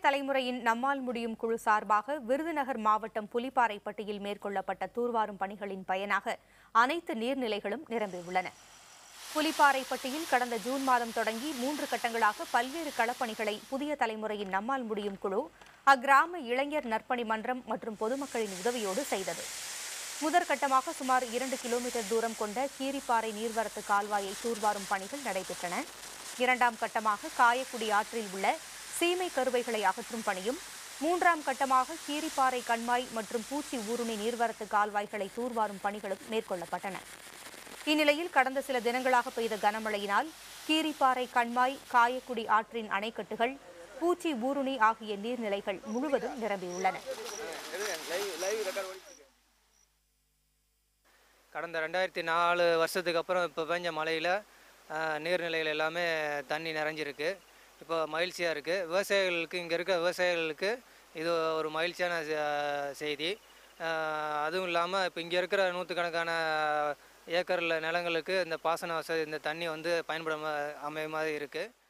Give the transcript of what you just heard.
தலைமுறையின் நம்மால் முடியும் குழு சார்பாக விருதுநகர் மாவட்டம் புலிப்பாறைப்பட்டியில் மேற்கொள்ளப்பட்ட தூர்வாரும் பணிகளின் பயனாக அனைத்து நீர்நிலைகளும் நிரம்பியுள்ளன புலிப்பாறைப்பட்டியில் கடந்த ஜூன் மாதம் தொடங்கி மூன்று கட்டங்களாக பல்வேறு களப்பணிகளை புதிய தலைமுறையின் நம்மால் முடியும் குழு அக்கிராம இளைஞர் நற்பணி மன்றம் மற்றும் பொதுமக்களின் உதவியோடு செய்தது முதற்கட்டமாக சுமார் இரண்டு கிலோமீட்டர் தூரம் கொண்ட கீரிப்பாறை நீர்வரத்து கால்வாயை தூர்வாரும் பணிகள் நடைபெற்றன இரண்டாம் கட்டமாக காயக்குடி ஆற்றில் உள்ள சீமை கருவைகளை அகற்றும் பணியும் மூன்றாம் கட்டமாக கீரிப்பாறை கண்மாய் மற்றும் பூச்சி ஊருணி நீர்வரத்து கால்வாய்களை தூர்வாரும் பணிகளும் மேற்கொள்ளப்பட்டன இந்நிலையில் கடந்த சில தினங்களாக பெய்த கனமழையினால் கீரிப்பாறை கண்மாய் காயக்குடி ஆற்றின் அணைக்கட்டுகள் பூச்சி ஊருணி ஆகிய நீர்நிலைகள் முழுவதும் நிரம்பியுள்ளன கடந்த ரெண்டாயிரத்தி நாலு வருஷத்துக்கு அப்புறம் இப்போ பெஞ்ச மழையில் நீர்நிலைகள் எல்லாமே தண்ணி நிறைஞ்சிருக்கு இப்போ மகிழ்ச்சியாக இருக்குது விவசாயிகளுக்கு இங்கே இருக்க விவசாயிகளுக்கு இது ஒரு மகிழ்ச்சியான செ- செய்தி ஆஹ் அதுவும் இல்லாமல் இப்போ இங்கே இருக்கிற நூற்றுக்கணக்கான ஏக்கரில் நிலங்களுக்கு இந்த பாசன வசதி இந்த தண்ணி வந்து பயன்பட அமைய மாதிரி இருக்குது